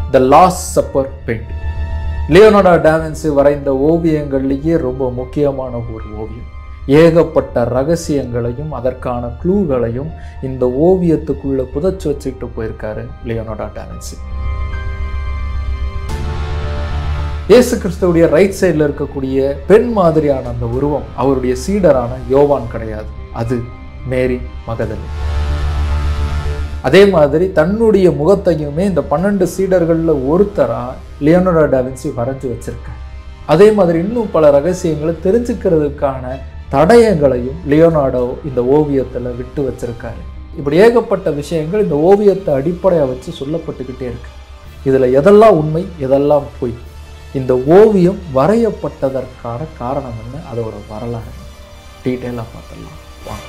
த last supper painting Leonardo da Vinci வரைந்த ஓவியங்கள்லேயே ரொம்ப முக்கியமான ஒரு ஓவியம் ஏகப்பட்ட ரகசியங்களையும் அதற்கான க்ளூகளையும் இந்த ஓவியத்துக்குள்ள புதைச்சு வச்சுக்கிட்டு போயிருக்காரு லியோனார்டோ டாவின்சி இயேசு கிறிஸ்துவுடைய ரைட் சைடில் இருக்கக்கூடிய பெண் மாதிரியான அந்த உருவம் அவருடைய சீடரான யோவான் கிடையாது அது மேரி மகதலி அதே மாதிரி தன்னுடைய முகத்தையுமே இந்த பன்னெண்டு சீடர்களில் ஒருத்தரா லியோனோடோ டாவின்சி வரைஞ்சு வச்சிருக்கார் அதே மாதிரி இன்னும் பல ரகசியங்களை தெரிஞ்சுக்கிறதுக்கான தடயங்களையும் லியோனார்டோ இந்த ஓவியத்தில் விட்டு வச்சிருக்காரு இப்படி ஏகப்பட்ட விஷயங்கள் இந்த ஓவியத்தை அடிப்படையாக வச்சு சொல்லப்பட்டுக்கிட்டே இருக்கு இதில் எதெல்லாம் உண்மை எதெல்லாம் பொய் இந்த ஓவியம் வரையப்பட்டதற்கான காரணம் என்ன அதோட வரலாறு டீட்டெயிலாக பார்த்துடலாம் வாங்க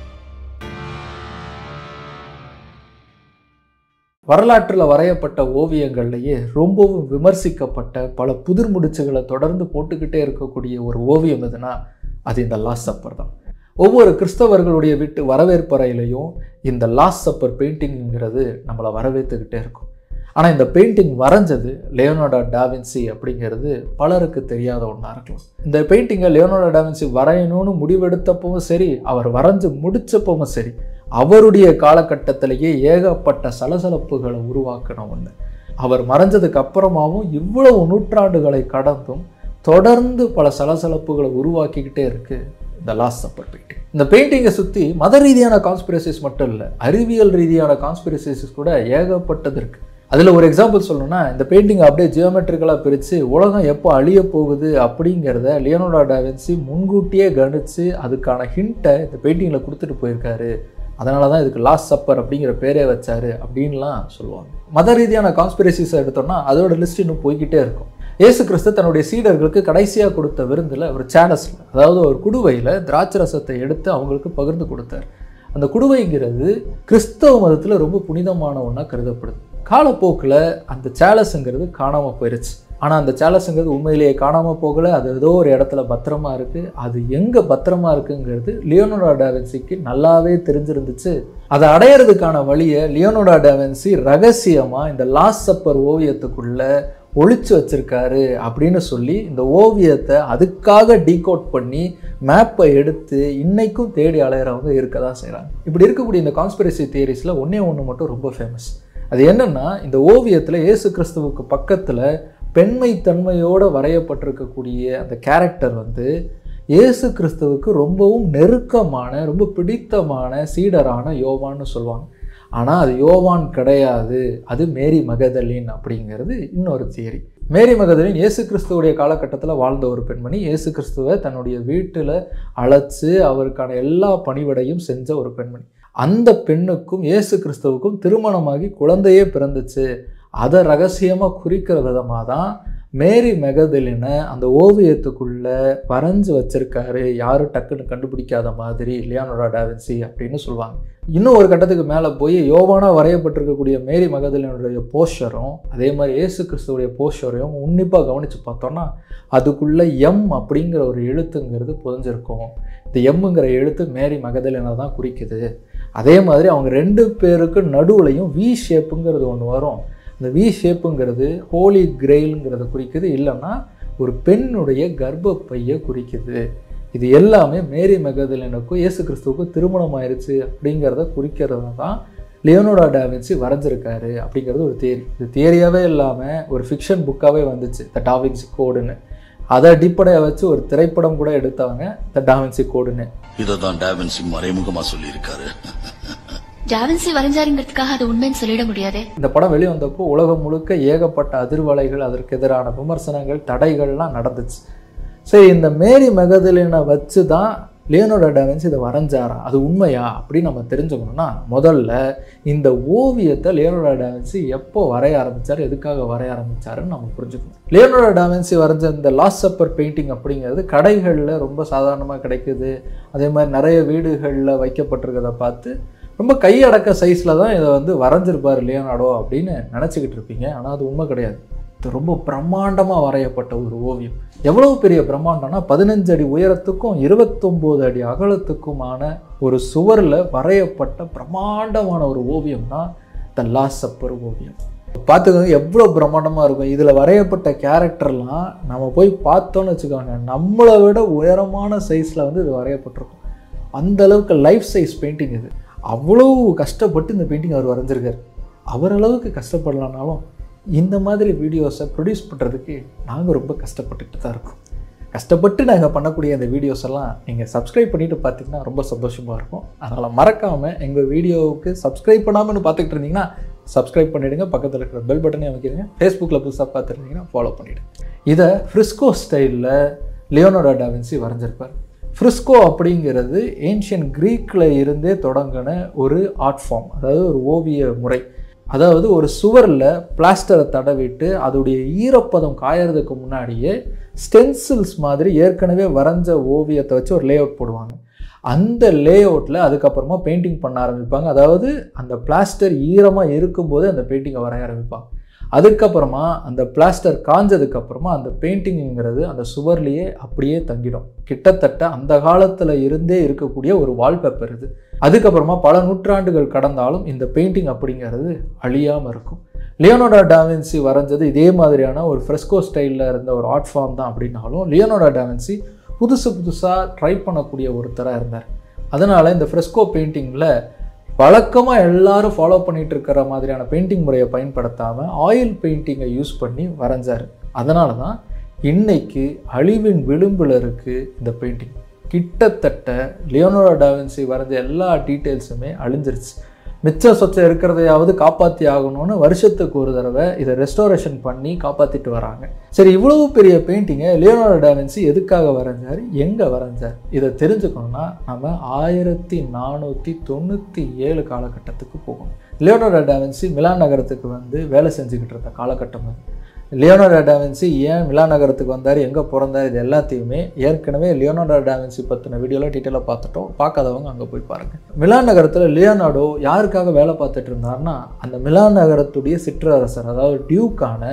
வரலாற்றில் வரையப்பட்ட ஓவியங்கள்லேயே ரொம்பவும் விமர்சிக்கப்பட்ட பல புதிர் முடிச்சுகளை தொடர்ந்து போட்டுக்கிட்டே இருக்கக்கூடிய ஒரு ஓவியம் எதுனா அது இந்த லாஸ் சப்பர் தான் ஒவ்வொரு கிறிஸ்தவர்களுடைய வீட்டு வரவேற்பறையிலையும் இந்த லாஸ் சப்பர் பெயிண்டிங்கிறது நம்மளை வரவேற்றுக்கிட்டே இருக்கும் ஆனால் இந்த பெயிண்டிங் வரைஞ்சது லியோனார்டோ டாவின்சி அப்படிங்கிறது பலருக்கு தெரியாத ஒன்றா இருக்கலாம் இந்த பெயிண்டிங்கை லியோனார்டோ டாவின்சி வரையணும்னு முடிவெடுத்தப்பவும் சரி அவர் வரைஞ்சு முடிச்சப்பவும் சரி அவருடைய காலகட்டத்திலேயே ஏகப்பட்ட சலசலப்புகளை உருவாக்கின ஒன்று அவர் மறைஞ்சதுக்கு அப்புறமாவும் இவ்வளவு நூற்றாண்டுகளை கடந்தும் தொடர்ந்து பல சலசலப்புகளை உருவாக்கிக்கிட்டே இருக்கு இந்த லாஸ்ட் சப்பர் பெயிண்டிங் இந்த பெயிண்டிங்கை சுற்றி மத ரீதியான கான்ஸ்பிரசிஸ் மட்டும் இல்லை அறிவியல் ரீதியான கான்ஸ்பிரசிஸ் கூட ஏகப்பட்டது இருக்குது அதில் ஒரு எக்ஸாம்பிள் சொல்லணும்னா இந்த பெயிண்டிங் அப்படியே ஜியோமெட்ரிக்கலாக பிரித்து உலகம் எப்போ அழிய போகுது அப்படிங்கிறத லியோனோடோ டாவின்சி முன்கூட்டியே கணிச்சு அதுக்கான ஹிண்ட்டை இந்த பெயிண்டிங்கில் கொடுத்துட்டு போயிருக்காரு அதனால தான் இதுக்கு லாஸ்ட் சப்பர் அப்படிங்கிற பேரே வச்சாரு அப்படின்லாம் சொல்லுவாங்க மத ரீதியான கான்ஸ்பிரசிஸை எடுத்தோம்னா அதோட லிஸ்ட் இன்னும் போய்கிட்டே இருக்கும் இயேசு கிறிஸ்து தன்னுடைய சீடர்களுக்கு கடைசியாக கொடுத்த விருந்தில் ஒரு சேனஸில் அதாவது ஒரு குடுவையில் திராட்சை ரசத்தை எடுத்து அவங்களுக்கு பகிர்ந்து கொடுத்தார் அந்த குடுவைங்கிறது கிறிஸ்தவ மதத்தில் ரொம்ப புனிதமான ஒன்றா கருதப்படுது காலப்போக்கில் அந்த சேலஸுங்கிறது காணாமல் போயிருச்சு ஆனால் அந்த சேலஸுங்கிறது உண்மையிலேயே காணாமல் போகலை அது ஏதோ ஒரு இடத்துல பத்திரமா இருக்குது அது எங்கே பத்திரமா இருக்குங்கிறது லியோனோடா டாவென்சிக்கு நல்லாவே தெரிஞ்சிருந்துச்சு அதை அடையிறதுக்கான வழியை லியோனோடா டாவென்சி ரகசியமாக இந்த லாஸ்ட் சப்பர் ஓவியத்துக்குள்ள ஒழிச்சு வச்சிருக்காரு அப்படின்னு சொல்லி இந்த ஓவியத்தை அதுக்காக டீகோட் பண்ணி மேப்பை எடுத்து இன்னைக்கும் தேடி அலையிறவங்க இருக்க தான் செய்கிறாங்க இப்படி இருக்கக்கூடிய இந்த கான்ஸ்பிரசி தியரிஸில் ஒன்றே ஒன்று மட்டும் ரொம்ப ஃபேமஸ் அது என்னன்னா இந்த ஓவியத்தில் இயேசு கிறிஸ்துவுக்கு பக்கத்தில் பெண்மை தன்மையோடு வரையப்பட்டிருக்கக்கூடிய அந்த கேரக்டர் வந்து இயேசு கிறிஸ்துவுக்கு ரொம்பவும் நெருக்கமான ரொம்ப பிடித்தமான சீடரான யோவான்னு சொல்லுவாங்க ஆனால் அது யோவான் கிடையாது அது மேரி மகதலின் அப்படிங்கிறது இன்னொரு தியரி மேரி மகதலின் இயேசு கிறிஸ்துவுடைய காலகட்டத்தில் வாழ்ந்த ஒரு பெண்மணி இயேசு கிறிஸ்துவை தன்னுடைய வீட்டில் அழைச்சு அவருக்கான எல்லா பணிவிடையும் செஞ்ச ஒரு பெண்மணி அந்த பெண்ணுக்கும் இயேசு கிறிஸ்துவுக்கும் திருமணமாகி குழந்தையே பிறந்துச்சு அதை ரகசியமாக குறிக்கிற விதமாக தான் மேரி மெகதலினை அந்த ஓவியத்துக்குள்ள வரைஞ்சு வச்சிருக்காரு யாரும் டக்குன்னு கண்டுபிடிக்காத மாதிரி லியானோடா டாவின்சி அப்படின்னு சொல்லுவாங்க இன்னும் ஒரு கட்டத்துக்கு மேலே போய் யோவானா வரையப்பட்டிருக்கக்கூடிய மேரி மகதலினுடைய போஸ்டரும் அதே மாதிரி இயேசு கிறிஸ்துவுடைய போஸ்டரையும் உன்னிப்பாக கவனித்து பார்த்தோன்னா அதுக்குள்ள எம் அப்படிங்கிற ஒரு எழுத்துங்கிறது புதஞ்சிருக்கும் இந்த எம்முங்கிற எழுத்து மேரி மகதலினை தான் குறிக்குது அதே மாதிரி அவங்க ரெண்டு பேருக்கு நடுவுலையும் வி ஷேப்புங்கிறது ஒன்று வரும் இந்த வி ஷேப்புங்கிறது ஹோலி கிரெயிலுங்கிறத குறிக்குது இல்லைன்னா ஒரு பெண்ணுடைய கர்ப்பப்பையை குறிக்குது இது எல்லாமே மேரி மெகதலினுக்கும் இயேசு கிறிஸ்துவுக்கும் திருமணம் ஆயிடுச்சு அப்படிங்கிறத குறிக்கிறது தான் லியோனோடா டாவின்சி வரைஞ்சிருக்காரு அப்படிங்கிறது ஒரு தியரி இது தியரியாகவே இல்லாமல் ஒரு ஃபிக்ஷன் புக்காகவே வந்துச்சு த டாவின்சி கோடுன்னு அதை அடிப்படையாக வச்சு ஒரு திரைப்படம் கூட எடுத்தவங்க த டாவின்சி கோடுன்னு இதை தான் டாவின்சி மறைமுகமா சொல்லியிருக்காரு டாவின்சி வரைஞ்சாருங்கிறதுக்காக அது உண்மைன்னு சொல்லிட முடியாதே இந்த படம் வெளிவந்தப்போ உலகம் முழுக்க ஏகப்பட்ட அதிர்வலைகள் அதற்கு எதிரான விமர்சனங்கள் தடைகள்லாம் நடந்துச்சு சரி இந்த மேரி மெகதலினை வச்சு தான் லியோனோட டாவின்சி இதை வரைஞ்சாரா அது உண்மையா அப்படின்னு நம்ம தெரிஞ்சுக்கணும்னா முதல்ல இந்த ஓவியத்தை லியோனோட டாவின்சி எப்போ வரைய ஆரம்பிச்சார் எதுக்காக வரைய ஆரம்பிச்சாருன்னு நம்ம புரிஞ்சுக்கணும் லியோனோட டாவின்சி வரைஞ்ச இந்த லாஸ்ட் சப்பர் பெயிண்டிங் அப்படிங்கிறது கடைகளில் ரொம்ப சாதாரணமாக கிடைக்குது அதே மாதிரி நிறைய வீடுகளில் வைக்கப்பட்டிருக்கிறத பார்த்து ரொம்ப கையடக்க சைஸில் தான் இதை வந்து வரைஞ்சிருப்பார் லியோனார்டோ அப்படின்னு நினச்சிக்கிட்டு இருப்பீங்க ஆனால் அது உண்மை கிடையாது இது ரொம்ப பிரம்மாண்டமாக வரையப்பட்ட ஒரு ஓவியம் எவ்வளவு பெரிய பிரம்மாண்டம்னா பதினஞ்சு அடி உயரத்துக்கும் இருபத்தொம்போது அடி அகலத்துக்குமான ஒரு சுவரில் வரையப்பட்ட பிரம்மாண்டமான ஒரு ஓவியம் தான் த லாஸ்ட் சப்பர் ஓவியம் பார்த்துக்கோங்க எவ்வளோ பிரம்மாண்டமாக இருக்கும் இதில் வரையப்பட்ட கேரக்டர்லாம் நம்ம போய் பார்த்தோன்னு வச்சுக்கோங்க நம்மளை விட உயரமான சைஸில் வந்து இது வரையப்பட்டிருக்கும் அந்த அளவுக்கு லைஃப் சைஸ் பெயிண்டிங் இது அவ்வளோ கஷ்டப்பட்டு இந்த பெயிண்டிங் அவர் வரைஞ்சிருக்காரு அவர் அளவுக்கு கஷ்டப்படலனாலும் இந்த மாதிரி வீடியோஸை ப்ரொடியூஸ் பண்ணுறதுக்கு நாங்கள் ரொம்ப கஷ்டப்பட்டுட்டு தான் இருக்கோம் கஷ்டப்பட்டு நாங்கள் பண்ணக்கூடிய அந்த வீடியோஸ் எல்லாம் நீங்கள் சப்ஸ்கிரைப் பண்ணிட்டு பார்த்தீங்கன்னா ரொம்ப சந்தோஷமாக இருக்கும் அதனால் மறக்காமல் எங்கள் வீடியோவுக்கு சப்ஸ்கிரைப் பண்ணாமல்னு பார்த்துக்கிட்டு இருந்தீங்கன்னா சப்ஸ்கிரைப் பண்ணிவிடுங்க பக்கத்தில் இருக்கிற பெல் பட்டனே அமைக்கிறீங்க ஃபேஸ்புக்கில் புதுசாக பார்த்துருந்தீங்கன்னா ஃபாலோ பண்ணிவிடுங்க இதை ஃப்ரிஸ்கோ ஸ்டைலில் லியோனோடா டாவின்சி வரைஞ்சிருப்பார் ஃப்ரிஸ்கோ அப்படிங்கிறது ஏன்ஷியன் க்ரீக்கில் இருந்தே தொடங்கின ஒரு ஆர்ட் ஃபார்ம் அதாவது ஒரு ஓவிய முறை அதாவது ஒரு சுவரில் பிளாஸ்டரை தடவிட்டு அதோடைய ஈரப்பதம் காயறதுக்கு முன்னாடியே ஸ்டென்சில்ஸ் மாதிரி ஏற்கனவே வரைஞ்ச ஓவியத்தை வச்சு ஒரு லே அவுட் போடுவாங்க அந்த லே அவுட்டில் அதுக்கப்புறமா பெயிண்டிங் பண்ண ஆரம்பிப்பாங்க அதாவது அந்த பிளாஸ்டர் ஈரமாக இருக்கும்போது அந்த பெயிண்டிங்கை வரைய ஆரம்பிப்பாங்க அதுக்கப்புறமா அந்த பிளாஸ்டர் காஞ்சதுக்கப்புறமா அந்த பெயிண்டிங்கிறது அந்த சுவர்லேயே அப்படியே தங்கிடும் கிட்டத்தட்ட அந்த காலத்தில் இருந்தே இருக்கக்கூடிய ஒரு வால்பேப்பர் இது அதுக்கப்புறமா பல நூற்றாண்டுகள் கடந்தாலும் இந்த பெயிண்டிங் அப்படிங்கிறது அழியாமல் இருக்கும் லியோனோடா டாவின்சி வரைஞ்சது இதே மாதிரியான ஒரு ஃப்ரெஸ்கோ ஸ்டைலில் இருந்த ஒரு ஆர்ட் ஃபார்ம் தான் அப்படின்னாலும் லியோனோடா டாவின்சி புதுசு புதுசாக ட்ரை பண்ணக்கூடிய ஒருத்தராக இருந்தார் அதனால் இந்த ஃப்ரெஸ்கோ பெயிண்டிங்கில் வழக்கமாக எல்லாரும் ஃபாலோ பண்ணிட்டு இருக்கிற மாதிரியான பெயிண்டிங் முறையை பயன்படுத்தாமல் ஆயில் பெயிண்டிங்கை யூஸ் பண்ணி வரைஞ்சார் அதனால தான் இன்னைக்கு அழிவின் விளிம்பில் இருக்குது இந்த பெயிண்டிங் கிட்டத்தட்ட லியோனோடா டாவின்சி வரைஞ்ச எல்லா டீட்டெயில்ஸுமே அழிஞ்சிருச்சு மிச்சம் சொச்சம் இருக்கிறதையாவது காப்பாற்றி ஆகணும்னு வருஷத்துக்கு ஒரு தடவை இதை ரெஸ்டாரேஷன் பண்ணி காப்பாற்றிட்டு வராங்க சரி இவ்வளவு பெரிய பெயிண்டிங்கை லியோனோடோ டாவின்சி எதுக்காக வரைஞ்சார் எங்கே வரைஞ்சார் இதை தெரிஞ்சுக்கணும்னா நம்ம ஆயிரத்தி நானூற்றி தொண்ணூற்றி ஏழு காலகட்டத்துக்கு போகணும் லியோனோடோ டாவின்சி மிலான் நகரத்துக்கு வந்து வேலை செஞ்சுக்கிட்டு இருந்த காலகட்டம் அது லியோனோடோ டாவின்சி ஏன் மிலான் நகரத்துக்கு வந்தார் எங்கே பிறந்தார் இது எல்லாத்தையுமே ஏற்கனவே லியோனோடோ டாவின்சி பற்றின வீடியோவில் டீட்டெயிலாக பார்த்துட்டோம் பார்க்காதவங்க அங்கே போய் பாருங்கள் மிலான் நகரத்தில் லியோனார்டோ யாருக்காக வேலை பார்த்துட்டு இருந்தார்னா அந்த மிலான் நகரத்துடைய சிற்றரசர் அதாவது டியூக்கான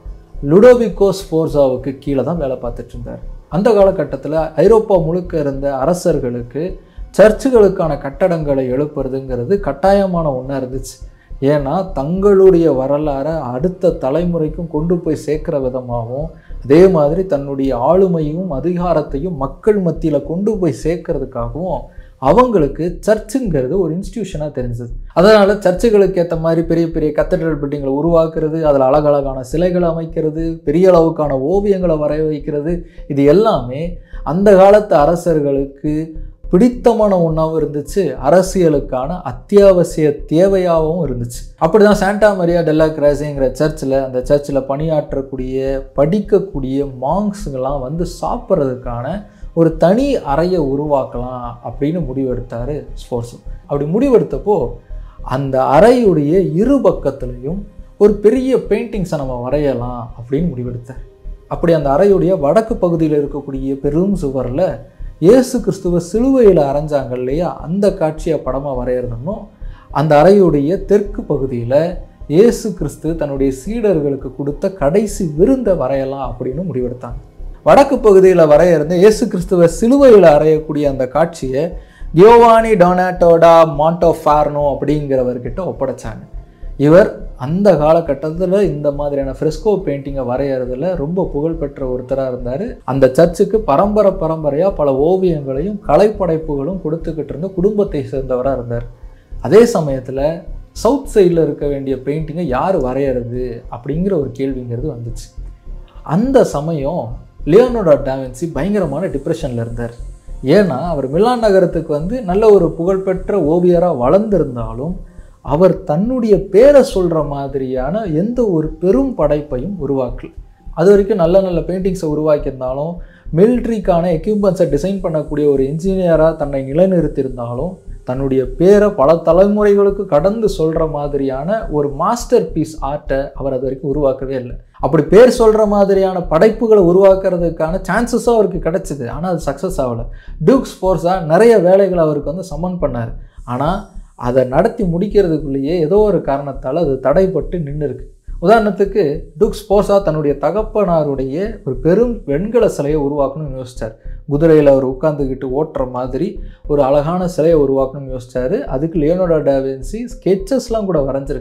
லுடோவிகோஸ் ஃபோர்ஸாவுக்கு கீழே தான் வேலை பார்த்துட்டு இருந்தார் அந்த காலகட்டத்தில் ஐரோப்பா முழுக்க இருந்த அரசர்களுக்கு சர்ச்சுகளுக்கான கட்டடங்களை எழுப்புறதுங்கிறது கட்டாயமான ஒன்றா இருந்துச்சு ஏன்னா தங்களுடைய வரலாறை அடுத்த தலைமுறைக்கும் கொண்டு போய் சேர்க்குற விதமாகவும் அதே மாதிரி தன்னுடைய ஆளுமையும் அதிகாரத்தையும் மக்கள் மத்தியில் கொண்டு போய் சேர்க்கறதுக்காகவும் அவங்களுக்கு சர்ச்சுங்கிறது ஒரு இன்ஸ்டிடியூஷனாக தெரிஞ்சது அதனால் சர்ச்சுகளுக்கு ஏற்ற மாதிரி பெரிய பெரிய கத்தட்ரல் பில்டிங்களை உருவாக்குறது அதில் அழகழகான சிலைகளை அமைக்கிறது பெரிய அளவுக்கான ஓவியங்களை வரைய வைக்கிறது இது எல்லாமே அந்த காலத்து அரசர்களுக்கு பிடித்தமான ஒன்றாவும் இருந்துச்சு அரசியலுக்கான அத்தியாவசிய தேவையாகவும் இருந்துச்சு அப்படி தான் சாண்டா மரியா டெல்லா கிராசிங்கிற சர்ச்சில் அந்த சர்ச்சில் பணியாற்றக்கூடிய படிக்கக்கூடிய மாங்ஸுங்கெல்லாம் வந்து சாப்பிட்றதுக்கான ஒரு தனி அறையை உருவாக்கலாம் அப்படின்னு முடிவெடுத்தார் ஸ்போர்ட்ஸு அப்படி முடிவெடுத்தப்போ அந்த அறையுடைய இரு பக்கத்துலேயும் ஒரு பெரிய பெயிண்டிங்ஸை நம்ம வரையலாம் அப்படின்னு முடிவெடுத்தார் அப்படி அந்த அறையுடைய வடக்கு பகுதியில் இருக்கக்கூடிய பெரும் சுவரில் இயேசு கிறிஸ்துவ சிலுவையில் அரைஞ்சாங்க இல்லையா அந்த காட்சியை படமாக வரையறதுன்னும் அந்த அறையுடைய தெற்கு பகுதியில் இயேசு கிறிஸ்து தன்னுடைய சீடர்களுக்கு கொடுத்த கடைசி விருந்தை வரையலாம் அப்படின்னு முடிவெடுத்தாங்க வடக்கு பகுதியில் வரையிறது இயேசு கிறிஸ்துவ சிலுவையில் அறையக்கூடிய அந்த காட்சியை கியோவானி டொனாட்டோடா மாண்டோஃபார்னோ அப்படிங்கிறவர்கிட்ட ஒப்படைச்சாங்க இவர் அந்த காலகட்டத்தில் இந்த மாதிரியான ஃப்ரெஸ்கோ பெயிண்டிங்கை வரைகிறதுல ரொம்ப புகழ்பெற்ற ஒருத்தராக இருந்தார் அந்த சர்ச்சுக்கு பரம்பரை பரம்பரையாக பல ஓவியங்களையும் கலைப்படைப்புகளும் கொடுத்துக்கிட்டு இருந்த குடும்பத்தை சேர்ந்தவராக இருந்தார் அதே சமயத்தில் சவுத் சைடில் இருக்க வேண்டிய பெயிண்டிங்கை யார் வரைகிறது அப்படிங்கிற ஒரு கேள்விங்கிறது வந்துச்சு அந்த சமயம் லியோனோடா டாவின்சி பயங்கரமான டிப்ரெஷனில் இருந்தார் ஏன்னா அவர் மிலான் நகரத்துக்கு வந்து நல்ல ஒரு புகழ்பெற்ற ஓவியராக வளர்ந்திருந்தாலும் அவர் தன்னுடைய பேரை சொல்கிற மாதிரியான எந்த ஒரு பெரும் படைப்பையும் உருவாக்கல அது வரைக்கும் நல்ல நல்ல பெயிண்டிங்ஸை உருவாக்கியிருந்தாலும் மிலிட்ரிக்கான எக்யூப்மெண்ட்ஸை டிசைன் பண்ணக்கூடிய ஒரு இன்ஜினியராக தன்னை நிலைநிறுத்தியிருந்தாலும் தன்னுடைய பேரை பல தலைமுறைகளுக்கு கடந்து சொல்கிற மாதிரியான ஒரு மாஸ்டர் பீஸ் ஆர்ட்டை அவர் அது வரைக்கும் உருவாக்கவே இல்லை அப்படி பேர் சொல்கிற மாதிரியான படைப்புகளை உருவாக்குறதுக்கான சான்சஸும் அவருக்கு கிடைச்சிது ஆனால் அது சக்ஸஸ் ஆகலை டியூக்ஸ் ஃபோர்ஸாக நிறைய வேலைகளை அவருக்கு வந்து சம்மன் பண்ணார் ஆனால் அதை நடத்தி முடிக்கிறதுக்குள்ளேயே ஏதோ ஒரு காரணத்தால் அது தடைப்பட்டு நின்று இருக்கு உதாரணத்துக்கு டுக் ஸ்போர்ஸா தன்னுடைய தகப்பனாருடைய ஒரு பெரும் வெண்கல சிலையை உருவாக்கணும்னு யோசிச்சார் குதிரையில் அவர் உட்காந்துக்கிட்டு ஓட்டுற மாதிரி ஒரு அழகான சிலையை உருவாக்கணும்னு யோசிச்சாரு அதுக்கு லியோனோடோ டாவின்சி ஸ்கெச்சஸ்லாம் கூட வரைஞ்சிருக்காரு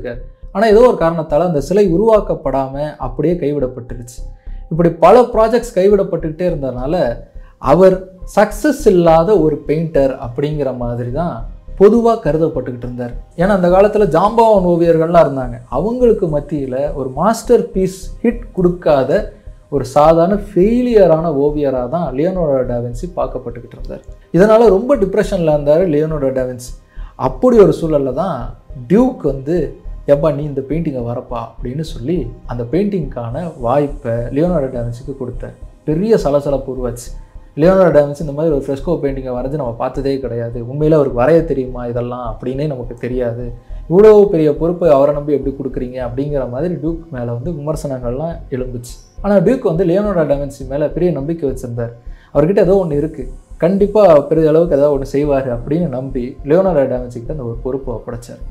ஆனால் ஏதோ ஒரு காரணத்தால் அந்த சிலை உருவாக்கப்படாமல் அப்படியே கைவிடப்பட்டுருச்சு இப்படி பல ப்ராஜெக்ட்ஸ் கைவிடப்பட்டுக்கிட்டே இருந்ததுனால அவர் சக்ஸஸ் இல்லாத ஒரு பெயிண்டர் அப்படிங்கிற மாதிரி தான் பொதுவாக கருதப்பட்டுக்கிட்டு இருந்தார் ஏன்னா அந்த காலத்தில் ஜாம்பவான் ஓவியர்கள்லாம் இருந்தாங்க அவங்களுக்கு மத்தியில் ஒரு மாஸ்டர் பீஸ் ஹிட் கொடுக்காத ஒரு சாதாரண ஃபெயிலியரான ஓவியராக தான் லியோனோடோ டாவின்சி பார்க்கப்பட்டுக்கிட்டு இருந்தார் இதனால் ரொம்ப டிப்ரெஷனில் இருந்தார் லியோனோடோ டாவின்சி அப்படி ஒரு சூழலில் தான் டியூக் வந்து எப்பா நீ இந்த பெயிண்டிங்கை வரப்பா அப்படின்னு சொல்லி அந்த பெயிண்டிங்க்கான வாய்ப்பை லியோனோடோ டாவின்சிக்கு கொடுத்தார் பெரிய சலசலப்பு உருவாச்சு லியோனோடோ டாவின்சி இந்த மாதிரி ஒரு ஃப்ரெஸ்கோ பெயிண்டிங்கை வரைஞ்சி நம்ம பார்த்ததே கிடையாது உண்மையில் அவருக்கு வரைய தெரியுமா இதெல்லாம் அப்படின்னே நமக்கு தெரியாது இவ்வளோ பெரிய பொறுப்பை அவரை நம்பி எப்படி கொடுக்குறீங்க அப்படிங்கிற மாதிரி டியூக் மேலே வந்து விமர்சனங்கள்லாம் எழும்புச்சு ஆனால் டியூக் வந்து லியோனோடோ டாவின்சி மேலே பெரிய நம்பிக்கை வச்சுருந்தார் அவர்கிட்ட ஏதோ ஒன்று இருக்குது கண்டிப்பாக பெரிய அளவுக்கு ஏதாவது ஒன்று செய்வார் அப்படின்னு நம்பி லியோனோடோ டாவின்சிக்கிட்ட அந்த ஒரு பொறுப்பை ஒப்படைச்சார்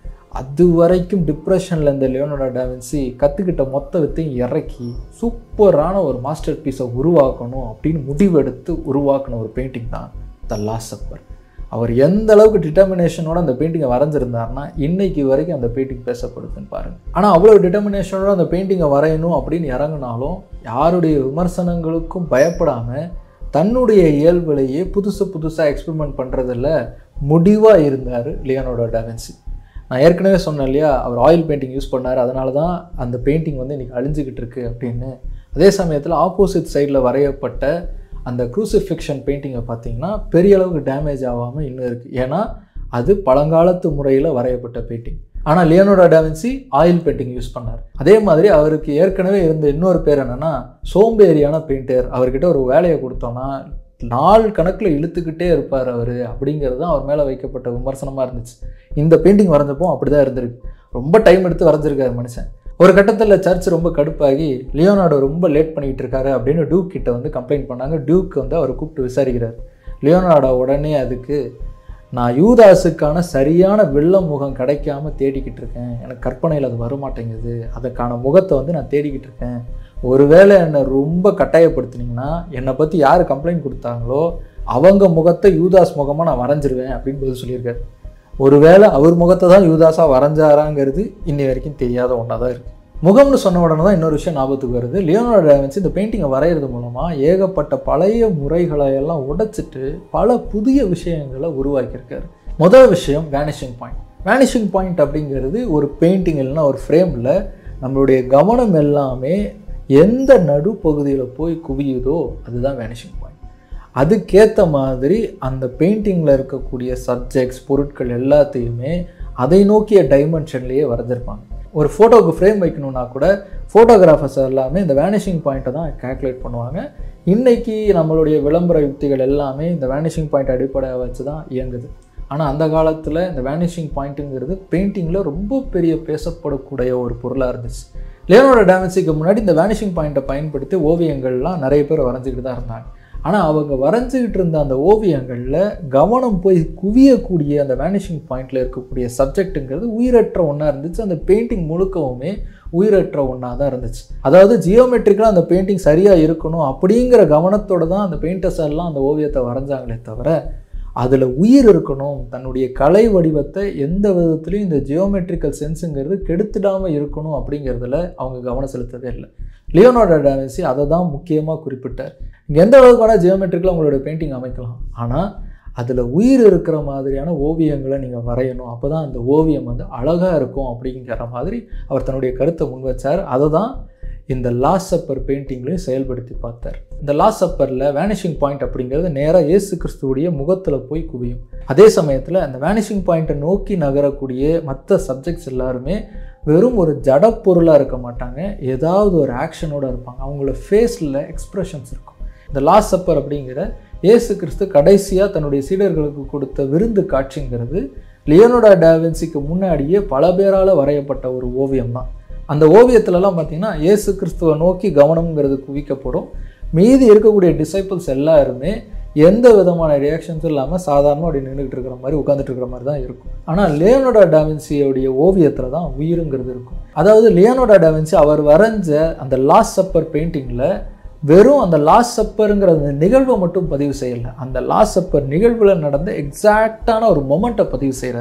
அது வரைக்கும் டிப்ரெஷனில் இருந்த லியோனோடோ டாவின்சி கற்றுக்கிட்ட மொத்த வித்தையும் இறக்கி சூப்பரான ஒரு மாஸ்டர் பீஸை உருவாக்கணும் அப்படின்னு முடிவெடுத்து உருவாக்கின ஒரு பெயிண்டிங் தான் த லாஸ் சப்பர் அவர் எந்த அளவுக்கு டிட்டர்மினேஷனோட அந்த பெயிண்டிங்கை வரைஞ்சிருந்தாருன்னா இன்னைக்கு வரைக்கும் அந்த பெயிண்டிங் பேசப்படுதுன்னு பாருங்க ஆனால் அவ்வளோ டிட்டர்மினேஷனோட அந்த பெயிண்டிங்கை வரையணும் அப்படின்னு இறங்கினாலும் யாருடைய விமர்சனங்களுக்கும் பயப்படாமல் தன்னுடைய இயல்புலையே புதுசு புதுசாக எக்ஸ்பெரிமெண்ட் பண்ணுறதில் முடிவாக இருந்தார் லியோனோடோ டாவின்சி நான் ஏற்கனவே சொன்னேன் இல்லையா அவர் ஆயில் பெயிண்டிங் யூஸ் பண்ணார் அதனால தான் அந்த பெயிண்டிங் வந்து இன்றைக்கி அழிஞ்சிக்கிட்டு இருக்கு அப்படின்னு அதே சமயத்தில் ஆப்போசிட் சைடில் வரையப்பட்ட அந்த க்ரூசிஃபிக்ஷன் பெயிண்டிங்கை பார்த்தீங்கன்னா பெரிய அளவுக்கு டேமேஜ் ஆகாமல் இன்னும் இருக்குது ஏன்னா அது பழங்காலத்து முறையில் வரையப்பட்ட பெயிண்டிங் ஆனால் Leonardo da Vinci oil painting use பண்ணார் அதே மாதிரி அவருக்கு ஏற்கனவே இருந்த இன்னொரு பேர் என்னென்னா சோம்பேறியான பெயிண்டர் அவர்கிட்ட ஒரு வேலையை கொடுத்தோன்னா நாள் கணக்கில் இழுத்துக்கிட்டே இருப்பார் அவர் அப்படிங்கிறது தான் அவர் மேலே வைக்கப்பட்ட விமர்சனமாக இருந்துச்சு இந்த பெயிண்டிங் வரைஞ்சப்போ அப்படி தான் இருந்திருக்கு ரொம்ப டைம் எடுத்து வரைஞ்சிருக்காரு மனுஷன் ஒரு கட்டத்தில் சர்ச் ரொம்ப கடுப்பாகி லியோனார்டோ ரொம்ப லேட் பண்ணிகிட்டு இருக்காரு அப்படின்னு டியூக் கிட்ட வந்து கம்ப்ளைண்ட் பண்ணாங்க டியூக் வந்து அவரை கூப்பிட்டு விசாரிக்கிறார் லியோனார்டோ உடனே அதுக்கு நான் யூதாஸுக்கான சரியான வெள்ள முகம் கிடைக்காம தேடிக்கிட்டு இருக்கேன் எனக்கு கற்பனையில் அது வரமாட்டேங்குது அதுக்கான முகத்தை வந்து நான் தேடிக்கிட்டு இருக்கேன் ஒருவேளை என்னை ரொம்ப கட்டாயப்படுத்துனீங்கன்னா என்னை பற்றி யார் கம்ப்ளைண்ட் கொடுத்தாங்களோ அவங்க முகத்தை யூதாஸ் முகமாக நான் வரைஞ்சிருவேன் அப்படின்னு பதில் சொல்லியிருக்காரு ஒருவேளை அவர் முகத்தை தான் யூதாஸாக வரைஞ்சாராங்கிறது இன்னி வரைக்கும் தெரியாத ஒன்றா தான் இருக்குது முகம்னு சொன்ன உடனே தான் இன்னொரு விஷயம் ஞாபகத்துக்கு வருது லியோனார்டோ டாவின்சி இந்த பெயிண்டிங்கை வரைகிறது மூலமாக ஏகப்பட்ட பழைய முறைகளை எல்லாம் உடைச்சிட்டு பல புதிய விஷயங்களை உருவாக்கியிருக்காரு முதல் விஷயம் வேனிஷிங் பாயிண்ட் வேனிஷிங் பாயிண்ட் அப்படிங்கிறது ஒரு பெயிண்டிங் இல்லைன்னா ஒரு ஃப்ரேமில் நம்மளுடைய கவனம் எல்லாமே எந்த நடுப்பகுதியில் போய் குவியுதோ அதுதான் வேனிஷிங் பாயிண்ட் அதுக்கேற்ற மாதிரி அந்த பெயிண்டிங்கில் இருக்கக்கூடிய சப்ஜெக்ட்ஸ் பொருட்கள் எல்லாத்தையுமே அதை நோக்கிய டைமென்ஷன்லேயே வரைஞ்சிருப்பாங்க ஒரு ஃபோட்டோவுக்கு ஃப்ரேம் வைக்கணும்னா கூட ஃபோட்டோகிராஃபர்ஸ் எல்லாமே இந்த வேனிஷிங் பாயிண்ட்டை தான் கேல்குலேட் பண்ணுவாங்க இன்றைக்கி நம்மளுடைய விளம்பர யுக்திகள் எல்லாமே இந்த வேனிஷிங் பாயிண்ட் அடிப்படையாக வச்சு தான் இயங்குது ஆனால் அந்த காலத்தில் இந்த வேனிஷிங் பாயிண்ட்டுங்கிறது பெயிண்டிங்கில் ரொம்ப பெரிய பேசப்படக்கூடிய ஒரு பொருளாக இருந்துச்சு லியோனோட டாவின்சிக்கு முன்னாடி இந்த வேனிஷிங் பாயிண்ட்டை பயன்படுத்தி ஓவியங்கள்லாம் நிறைய பேர் வரைஞ்சிக்கிட்டு தான் இருந்தாங்க ஆனால் அவங்க வரைஞ்சிக்கிட்டு இருந்த அந்த ஓவியங்களில் கவனம் போய் குவியக்கூடிய அந்த வேனிஷிங் பாயிண்டில் இருக்கக்கூடிய சப்ஜெக்ட்டுங்கிறது உயிரற்ற ஒன்றா இருந்துச்சு அந்த பெயிண்டிங் முழுக்கவுமே உயிரற்ற ஒன்றா தான் இருந்துச்சு அதாவது ஜியோமெட்ரிக்கலாக அந்த பெயிண்டிங் சரியாக இருக்கணும் அப்படிங்கிற கவனத்தோடு தான் அந்த பெயிண்டர்ஸ் எல்லாம் அந்த ஓவியத்தை வரைஞ்சாங்களே தவிர அதில் உயிர் இருக்கணும் தன்னுடைய கலை வடிவத்தை எந்த விதத்துலையும் இந்த ஜியோமெட்ரிக்கல் சென்ஸுங்கிறது கெடுத்துடாமல் இருக்கணும் அப்படிங்கிறதுல அவங்க கவனம் செலுத்தவே இல்லை லியோனோட டாவின்சி அதை தான் முக்கியமாக குறிப்பிட்டார் இங்கே எந்த அளவுக்கான ஜியோமெட்ரிக்கில் உங்களோட பெயிண்டிங் அமைக்கலாம் ஆனால் அதில் உயிர் இருக்கிற மாதிரியான ஓவியங்களை நீங்கள் வரையணும் அப்போ தான் அந்த ஓவியம் வந்து அழகாக இருக்கும் அப்படிங்கிற மாதிரி அவர் தன்னுடைய கருத்தை முன் வச்சார் அதை தான் இந்த லாஸ் சப்பர் பெயிண்டிங்லையும் செயல்படுத்தி பார்த்தார் இந்த லாஸ் சப்பரில் வேனிஷிங் பாயிண்ட் அப்படிங்கிறது நேராக இயேசு கிறிஸ்துவுடைய முகத்தில் போய் குவியும் அதே சமயத்தில் அந்த வேனிஷிங் பாயிண்ட்டை நோக்கி நகரக்கூடிய மற்ற சப்ஜெக்ட்ஸ் எல்லாருமே வெறும் ஒரு ஜட பொருளாக இருக்க மாட்டாங்க ஏதாவது ஒரு ஆக்ஷனோடு இருப்பாங்க அவங்களோட ஃபேஸில் எக்ஸ்ப்ரெஷன்ஸ் இருக்கும் இந்த லாஸ் சப்பர் அப்படிங்கிற இயேசு கிறிஸ்து கடைசியாக தன்னுடைய சீடர்களுக்கு கொடுத்த விருந்து காட்சிங்கிறது லியோனோடா டாவின்சிக்கு முன்னாடியே பல பேரால் வரையப்பட்ட ஒரு ஓவியம் தான் அந்த ஓவியத்துலலாம் பார்த்தீங்கன்னா இயேசு கிறிஸ்துவை நோக்கி கவனம்ங்கிறது குவிக்கப்படும் மீதி இருக்கக்கூடிய டிசைபிள்ஸ் எல்லாருமே எந்த விதமான ரியாக்ஷன்ஸும் இல்லாமல் சாதாரணமாக அப்படி நின்றுட்டு இருக்கிற மாதிரி உட்காந்துட்டு இருக்கிற மாதிரி தான் இருக்கும் ஆனால் லியோனோடா டாவின்சியோடைய ஓவியத்தில் தான் உயிருங்கிறது இருக்கும் அதாவது லியோனோடா டாவின்சி அவர் வரைஞ்ச அந்த லாஸ்ட் சப்பர் பெயிண்டிங்கில் வெறும் அந்த லாஸ்ட் சப்பருங்கிற அந்த நிகழ்வை மட்டும் பதிவு செய்யலை அந்த லாஸ்ட் சப்பர் நிகழ்வில் நடந்த எக்ஸாக்டான ஒரு மொமெண்ட்டை பதிவு செய்கிறார்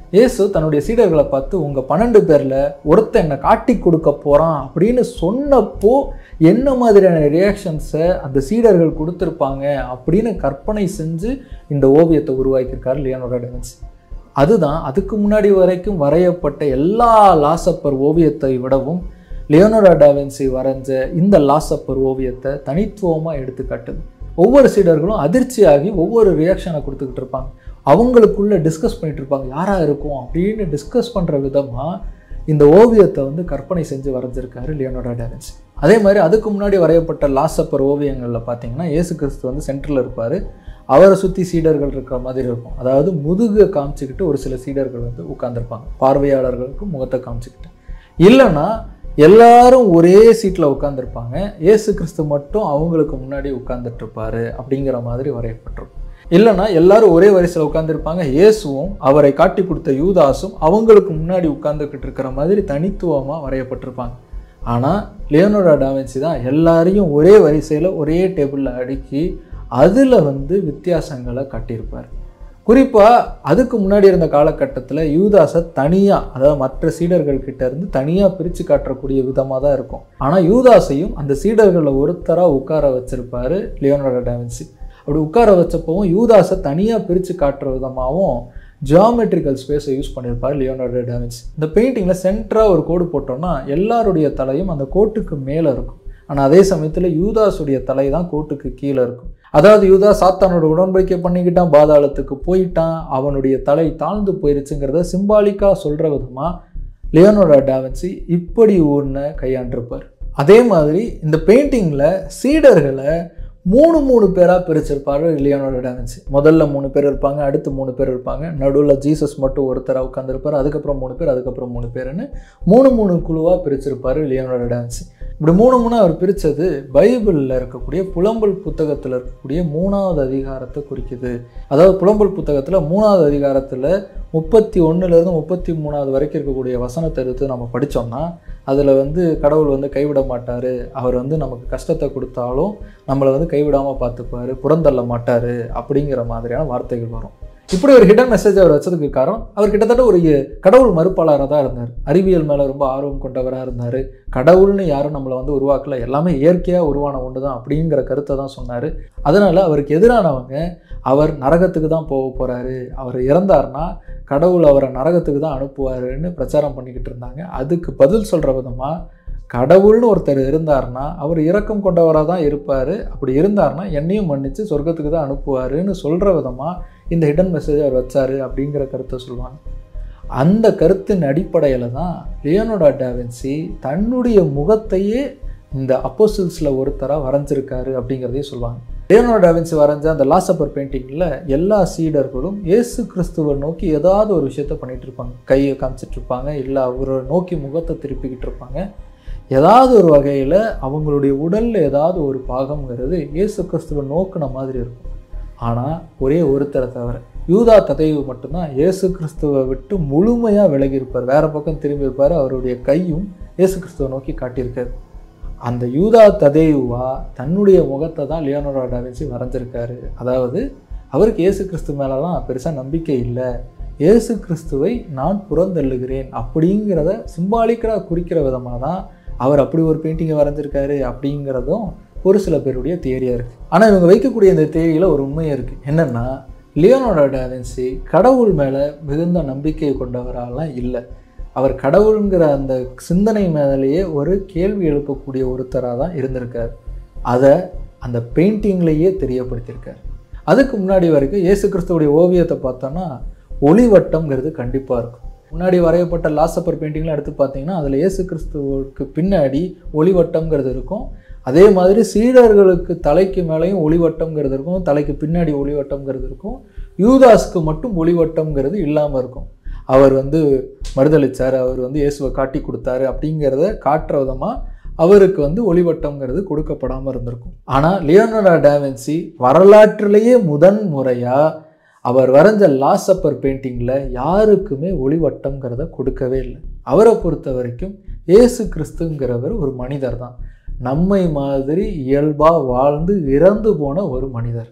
இயேசு தன்னுடைய சீடர்களை பார்த்து உங்கள் பன்னெண்டு பேரில் ஒருத்தன் என்னை காட்டி கொடுக்க போகிறான் அப்படின்னு சொன்னப்போ என்ன மாதிரியான ரியாக்ஷன்ஸை அந்த சீடர்கள் கொடுத்துருப்பாங்க அப்படின்னு கற்பனை செஞ்சு இந்த ஓவியத்தை உருவாக்கியிருக்காரு லியோனோட டாவின்சி அதுதான் அதுக்கு முன்னாடி வரைக்கும் வரையப்பட்ட எல்லா லாசப்பர் ஓவியத்தை விடவும் லியோனோடா டாவின்சி வரைஞ்ச இந்த லாசப்பர் ஓவியத்தை தனித்துவமாக எடுத்து காட்டுது ஒவ்வொரு சீடர்களும் அதிர்ச்சியாகி ஒவ்வொரு ரியாக்ஷனை கொடுத்துக்கிட்டு இருப்பாங்க அவங்களுக்குள்ள டிஸ்கஸ் பண்ணிட்டு இருப்பாங்க யாரா இருக்கும் அப்படின்னு டிஸ்கஸ் பண்ணுற விதமாக இந்த ஓவியத்தை வந்து கற்பனை செஞ்சு வரைஞ்சிருக்காரு லியோனோடா டாவின்சி அதே மாதிரி அதுக்கு முன்னாடி வரையப்பட்ட லாசப்பர் ஓவியங்களில் பார்த்தீங்கன்னா இயேசு கிறிஸ்து வந்து சென்டரில் இருப்பார் அவரை சுற்றி சீடர்கள் இருக்கிற மாதிரி இருக்கும் அதாவது முதுகை காமிச்சிக்கிட்டு ஒரு சில சீடர்கள் வந்து உட்காந்துருப்பாங்க பார்வையாளர்களுக்கு முகத்தை காமிச்சிக்கிட்டு இல்லைன்னா எல்லாரும் ஒரே சீட்டில் உட்காந்துருப்பாங்க இயேசு கிறிஸ்து மட்டும் அவங்களுக்கு முன்னாடி உட்கார்ந்துட்டு இருப்பாரு அப்படிங்கிற மாதிரி வரையப்பட்டிருக்கும் இல்லைன்னா எல்லாரும் ஒரே வரிசையில் உட்காந்துருப்பாங்க இயேசுவும் அவரை காட்டி கொடுத்த யூதாசும் அவங்களுக்கு முன்னாடி உட்கார்ந்துக்கிட்டு இருக்கிற மாதிரி தனித்துவமாக வரையப்பட்டிருப்பாங்க ஆனால் லியோனோடா டாவின்சி தான் எல்லாரையும் ஒரே வரிசையில் ஒரே டேபிளில் அடுக்கி அதில் வந்து வித்தியாசங்களை காட்டியிருப்பார் குறிப்பாக அதுக்கு முன்னாடி இருந்த காலகட்டத்தில் யூதாஸை தனியாக அதாவது மற்ற சீடர்கள் கிட்ட இருந்து தனியாக பிரித்து காட்டக்கூடிய விதமாக தான் இருக்கும் ஆனால் யூதாஸையும் அந்த சீடர்களில் ஒருத்தராக உட்கார வச்சிருப்பாரு லியோனோட டாவின்சி அப்படி உட்கார வச்சப்பவும் யூதாஸை தனியாக பிரித்து காட்டுற விதமாகவும் ஜியாமெட்ரிக்கல் ஸ்பேஸை யூஸ் பண்ணியிருப்பார் லியோனார்டோ டாவின்சி இந்த பெயிண்டிங்கில் சென்டராக ஒரு கோடு போட்டோம்னா எல்லாருடைய தலையும் அந்த கோட்டுக்கு மேலே இருக்கும் ஆனால் அதே சமயத்தில் யூதாஸுடைய தலை தான் கோட்டுக்கு கீழே இருக்கும் அதாவது யூதா சாத்தானோட உடன்படிக்கை பண்ணிக்கிட்டான் பாதாளத்துக்கு போயிட்டான் அவனுடைய தலை தாழ்ந்து போயிருச்சுங்கிறத சிம்பாலிக்காக சொல்கிற விதமாக லியோனோட டாவின்சி இப்படி ஒன்று கையாண்டிருப்பார் அதே மாதிரி இந்த பெயிண்டிங்கில் சீடர்களை மூணு மூணு பேராக பிரிச்சிருப்பாரு லியோனோட டாவின்சி முதல்ல மூணு பேர் இருப்பாங்க அடுத்து மூணு பேர் இருப்பாங்க நடுவில் ஜீசஸ் மட்டும் ஒருத்தராக உட்காந்துருப்பார் அதுக்கப்புறம் மூணு பேர் அதுக்கப்புறம் மூணு பேருன்னு மூணு மூணு குழுவாக பிரிச்சிருப்பாரு லியோனோட டாவின்சி இப்படி மூணு மூணு அவர் பிரித்தது பைபிளில் இருக்கக்கூடிய புலம்பல் புத்தகத்தில் இருக்கக்கூடிய மூணாவது அதிகாரத்தை குறிக்குது அதாவது புலம்பல் புத்தகத்தில் மூணாவது அதிகாரத்தில் முப்பத்தி ஒன்றுலேருந்து முப்பத்தி மூணாவது வரைக்கும் இருக்கக்கூடிய வசனத்தை எடுத்து நம்ம படித்தோம்னா அதில் வந்து கடவுள் வந்து கைவிட மாட்டார் அவர் வந்து நமக்கு கஷ்டத்தை கொடுத்தாலும் நம்மளை வந்து கைவிடாமல் பார்த்துப்பாரு புறந்தள்ள மாட்டார் அப்படிங்கிற மாதிரியான வார்த்தைகள் வரும் இப்படி ஒரு ஹிடன் மெசேஜ் அவர் வச்சதுக்கு காரணம் அவர் கிட்டத்தட்ட ஒரு கடவுள் மறுப்பாளராக தான் இருந்தார் அறிவியல் மேலே ரொம்ப ஆர்வம் கொண்டவராக இருந்தார் கடவுள்னு யாரும் நம்மளை வந்து உருவாக்கல எல்லாமே இயற்கையாக உருவான ஒன்று தான் அப்படிங்கிற கருத்தை தான் சொன்னார் அதனால் அவருக்கு எதிரானவங்க அவர் நரகத்துக்கு தான் போக போகிறாரு அவர் இறந்தார்னா கடவுள் அவரை நரகத்துக்கு தான் அனுப்புவாருன்னு பிரச்சாரம் பண்ணிக்கிட்டு இருந்தாங்க அதுக்கு பதில் சொல்கிற விதமாக கடவுள்னு ஒருத்தர் இருந்தார்னா அவர் இரக்கம் கொண்டவராக தான் இருப்பார் அப்படி இருந்தார்னா என்னையும் மன்னித்து சொர்க்கத்துக்கு தான் அனுப்புவாருன்னு சொல்கிற விதமாக இந்த ஹிடன் மெசேஜ் அவர் வச்சாரு அப்படிங்கிற கருத்தை சொல்லுவாங்க அந்த கருத்தின் அடிப்படையில் தான் லியோனோடா டாவின்சி தன்னுடைய முகத்தையே இந்த அப்போசில்ஸில் ஒருத்தராக வரைஞ்சிருக்காரு அப்படிங்கிறதையும் சொல்லுவாங்க லியோனோடா டாவின்சி வரைஞ்ச அந்த லாசப்பர் பெயிண்டிங்கில் எல்லா சீடர்களும் இயேசு கிறிஸ்துவை நோக்கி ஏதாவது ஒரு விஷயத்த பண்ணிட்டு இருப்பாங்க கையை காமிச்சிட்டு இருப்பாங்க இல்லை அவரை நோக்கி முகத்தை திருப்பிக்கிட்டு இருப்பாங்க ஏதாவது ஒரு வகையில் அவங்களுடைய உடலில் ஏதாவது ஒரு பாகம்ங்கிறது இயேசு கிறிஸ்துவை நோக்கின மாதிரி இருக்கும் ஆனால் ஒரே ஒருத்தரை தவிர யூதா ததைவு மட்டும்தான் இயேசு கிறிஸ்துவை விட்டு முழுமையாக விலகி இருப்பார் வேற பக்கம் திரும்பி இருப்பார் அவருடைய கையும் இயேசு கிறிஸ்துவை நோக்கி காட்டியிருக்காரு அந்த யூதா ததேயுவா தன்னுடைய முகத்தை தான் லியோனோடா டாவின்சி வரைஞ்சிருக்காரு அதாவது அவருக்கு இயேசு கிறிஸ்து மேலெல்லாம் பெருசாக நம்பிக்கை இல்லை இயேசு கிறிஸ்துவை நான் புறந்தள்ளுகிறேன் அப்படிங்கிறத சிம்பாலிக்கராக குறிக்கிற விதமாக தான் அவர் அப்படி ஒரு பெயிண்டிங்கை வரைஞ்சிருக்காரு அப்படிங்கிறதும் ஒரு சில பேருடைய தியரியாக இருக்குது ஆனால் இவங்க வைக்கக்கூடிய இந்த தேரியில் ஒரு உண்மையாக இருக்குது என்னென்னா லியோனோட டாவின்சி கடவுள் மேலே மிகுந்த நம்பிக்கை கொண்டவராலாம் இல்லை அவர் கடவுளுங்கிற அந்த சிந்தனை மேலேயே ஒரு கேள்வி எழுப்பக்கூடிய ஒருத்தராக தான் இருந்திருக்கார் அதை அந்த பெயிண்டிங்லேயே தெரியப்படுத்தியிருக்கார் அதுக்கு முன்னாடி வரைக்கும் இயேசு கிறிஸ்துவுடைய ஓவியத்தை பார்த்தோன்னா ஒளிவட்டம்ங்கிறது கண்டிப்பாக இருக்கும் முன்னாடி வரையப்பட்ட லாசப்பர் பெயிண்டிங்லாம் எடுத்து பார்த்தீங்கன்னா அதில் இயேசு கிறிஸ்துவுக்கு பின்னாடி ஒளிவட்டம்ங்கிறது இருக்கும் அதே மாதிரி சீடர்களுக்கு தலைக்கு மேலேயும் ஒளிவட்டம்ங்கிறது இருக்கும் தலைக்கு பின்னாடி ஒளிவட்டம்ங்கிறது இருக்கும் யூதாஸ்க்கு மட்டும் ஒளிவட்டம்ங்கிறது இல்லாமல் இருக்கும் அவர் வந்து மறுதளிச்சார் அவர் வந்து இயேசுவை காட்டி கொடுத்தாரு அப்படிங்கிறத காட்டுற விதமாக அவருக்கு வந்து ஒளிவட்டம்ங்கிறது கொடுக்கப்படாமல் இருந்திருக்கும் ஆனால் லியோனோடா டாவின்சி வரலாற்றிலேயே முதன் முறையாக அவர் வரைஞ்ச லாசப்பர் பெயிண்டிங்கில் யாருக்குமே ஒளிவட்டம்ங்கிறத கொடுக்கவே இல்லை அவரை பொறுத்த வரைக்கும் இயேசு கிறிஸ்துங்கிறவர் ஒரு மனிதர் தான் நம்மை மாதிரி இயல்பாக வாழ்ந்து இறந்து போன ஒரு மனிதர்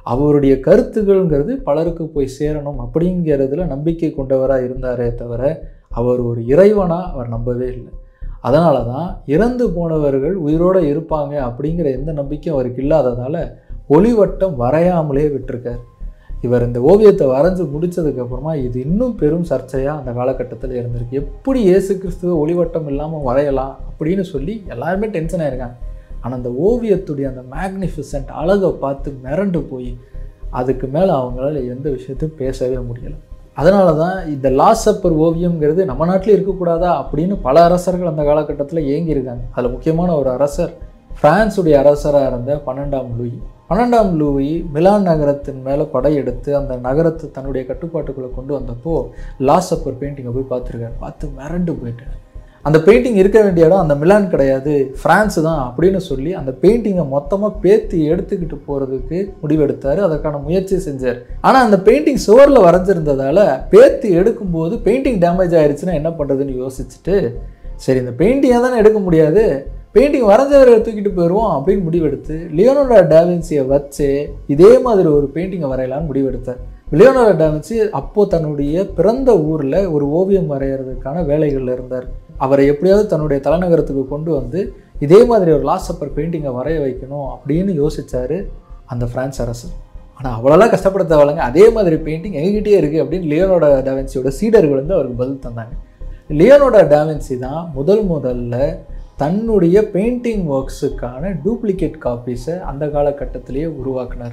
அவருடைய கருத்துக்கள்ங்கிறது பலருக்கு போய் சேரணும் அப்படிங்கிறதுல நம்பிக்கை கொண்டவராக இருந்தாரே தவிர அவர் ஒரு இறைவனாக அவர் நம்பவே இல்லை அதனால தான் இறந்து போனவர்கள் உயிரோடு இருப்பாங்க அப்படிங்கிற எந்த நம்பிக்கையும் அவருக்கு இல்லாததால் ஒளிவட்டம் வரையாமலே விட்டிருக்கார் இவர் இந்த ஓவியத்தை வரைஞ்சு முடிச்சதுக்கு அப்புறமா இது இன்னும் பெரும் சர்ச்சையாக அந்த காலகட்டத்தில் இருந்திருக்கு எப்படி இயேசு கிறிஸ்துவ ஒளிவட்டம் இல்லாமல் வரையலாம் அப்படின்னு சொல்லி எல்லாருமே டென்ஷன் ஆயிருக்காங்க ஆனால் அந்த ஓவியத்துடைய அந்த மேக்னிஃபிசன்ட் அழகை பார்த்து மிரண்டு போய் அதுக்கு மேலே அவங்களால எந்த விஷயத்தையும் பேசவே முடியலை அதனால தான் இந்த லாஸ் அப்பர் ஓவியம்ங்கிறது நம்ம நாட்டில் இருக்கக்கூடாதா அப்படின்னு பல அரசர்கள் அந்த காலகட்டத்தில் ஏங்கியிருக்காங்க அதில் முக்கியமான ஒரு அரசர் பிரான்ஸுடைய அரசராக இருந்த பன்னெண்டாம் லூயி பன்னெண்டாம் லூயி மிலான் நகரத்தின் மேலே படையெடுத்து அந்த நகரத்தை தன்னுடைய கட்டுப்பாட்டுக்குள்ளே கொண்டு வந்தப்போ லாஸ் அப்பர் பெயிண்டிங்கை போய் பார்த்துருக்காரு பார்த்து மிரண்டு போயிட்டார் அந்த பெயிண்டிங் இருக்க வேண்டிய இடம் அந்த மிலான் கிடையாது ஃப்ரான்ஸ் தான் அப்படின்னு சொல்லி அந்த பெயிண்டிங்கை மொத்தமாக பேத்தி எடுத்துக்கிட்டு போகிறதுக்கு முடிவெடுத்தார் அதற்கான முயற்சி செஞ்சார் ஆனால் அந்த பெயிண்டிங் சுவரில் வரைஞ்சிருந்ததால் பேத்தி எடுக்கும்போது பெயிண்டிங் டேமேஜ் ஆயிடுச்சுன்னா என்ன பண்ணுறதுன்னு யோசிச்சுட்டு சரி இந்த பெயிண்டிங்கை தானே எடுக்க முடியாது பெயிண்டிங் வரைஞ்சவரை தூக்கிட்டு போயிடுவோம் அப்படின்னு முடிவெடுத்து லியோனோடா டாவின்சியை வச்சு இதே மாதிரி ஒரு பெயிண்டிங்கை வரையலான்னு முடிவெடுத்தார் லியோனோடா டாவின்சி அப்போது தன்னுடைய பிறந்த ஊரில் ஒரு ஓவியம் வரைகிறதுக்கான வேலைகளில் இருந்தார் அவரை எப்படியாவது தன்னுடைய தலைநகரத்துக்கு கொண்டு வந்து இதே மாதிரி ஒரு லாஸ் அப்பர் பெயிண்டிங்கை வரைய வைக்கணும் அப்படின்னு யோசிச்சாரு அந்த பிரான்ஸ் அரசு ஆனால் அவ்வளோலாம் கஷ்டப்பட தேவையில்லைங்க அதே மாதிரி பெயிண்டிங் எங்ககிட்டயே இருக்குது அப்படின்னு லியோனோட டாவின்சியோட சீடர்கள் வந்து அவருக்கு பதில் தந்தாங்க லியோனோட டாவின்சி தான் முதல் முதல்ல தன்னுடைய பெயிண்டிங் ஒர்க்ஸுக்கான டூப்ளிகேட் காப்பீஸை அந்த காலகட்டத்திலேயே உருவாக்குனார்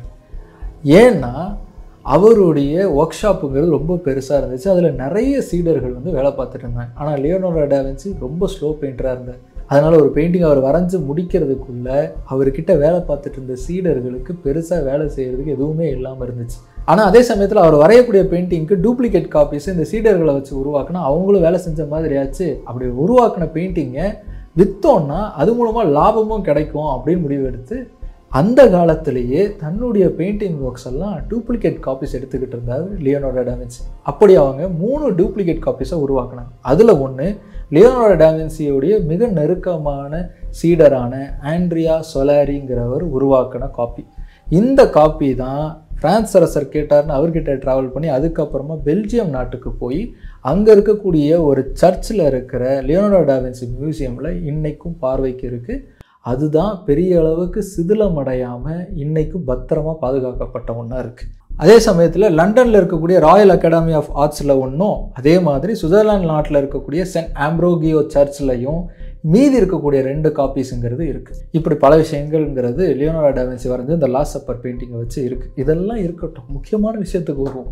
ஏன்னா அவருடைய ஒர்க் ஷாப்புங்கிறது ரொம்ப பெருசாக இருந்துச்சு அதில் நிறைய சீடர்கள் வந்து வேலை பார்த்துட்டு இருந்தாங்க ஆனால் லியோனோட டாவின்சி ரொம்ப ஸ்லோ பெயிண்டராக இருந்தார் அதனால் ஒரு பெயிண்டிங் அவர் வரைஞ்சி முடிக்கிறதுக்குள்ள அவர்கிட்ட வேலை பார்த்துட்டு இருந்த சீடர்களுக்கு பெருசாக வேலை செய்கிறதுக்கு எதுவுமே இல்லாமல் இருந்துச்சு ஆனால் அதே சமயத்தில் அவர் வரையக்கூடிய பெயிண்டிங்க்கு டூப்ளிகேட் காப்பீஸ் இந்த சீடர்களை வச்சு உருவாக்கினா அவங்களும் வேலை செஞ்ச மாதிரி ஆச்சு அப்படி உருவாக்கின பெயிண்டிங்கை விற்றோன்னா அது மூலமாக லாபமும் கிடைக்கும் அப்படின்னு முடிவெடுத்து அந்த காலத்திலேயே தன்னுடைய பெயிண்டிங் ஒர்க்ஸ் எல்லாம் டூப்ளிகேட் காப்பீஸ் எடுத்துக்கிட்டு இருந்தார் லியோனோட டாவின்சி அப்படி அவங்க மூணு டூப்ளிகேட் காப்பீஸை உருவாக்கினாங்க அதில் ஒன்று லியோனோட டாவின்சியோடைய மிக நெருக்கமான சீடரான ஆண்ட்ரியா சொலாரிங்கிறவர் உருவாக்கின காப்பி இந்த காப்பி தான் பிரான்ஸ் அரசர் கேட்டார்னு அவர்கிட்ட ட்ராவல் பண்ணி அதுக்கப்புறமா பெல்ஜியம் நாட்டுக்கு போய் அங்கே இருக்கக்கூடிய ஒரு சர்ச்சில் இருக்கிற லியோனோடோ டாவின்சி மியூசியமில் இன்னைக்கும் பார்வைக்கு இருக்குது அதுதான் பெரிய அளவுக்கு சிதிலமடையாமல் இன்னைக்கும் பத்திரமா பாதுகாக்கப்பட்ட ஒன்றா இருக்குது அதே சமயத்தில் லண்டனில் இருக்கக்கூடிய ராயல் அகாடமி ஆஃப் ஆர்ட்ஸில் ஒன்றும் அதே மாதிரி சுவிட்சர்லாந்து நாட்டில் இருக்கக்கூடிய சென்ட் ஆம்ப்ரோகியோ சர்ச்லையும் மீதி இருக்கக்கூடிய ரெண்டு காப்பீஸுங்கிறது இருக்குது இப்படி பல விஷயங்கள்ங்கிறது லியோனோடா டாவின்சி வரைஞ்சு இந்த லாஸ் அப்பர் பெயிண்டிங்கை வச்சு இருக்குது இதெல்லாம் இருக்கட்டும் முக்கியமான விஷயத்துக்கு வருவோம்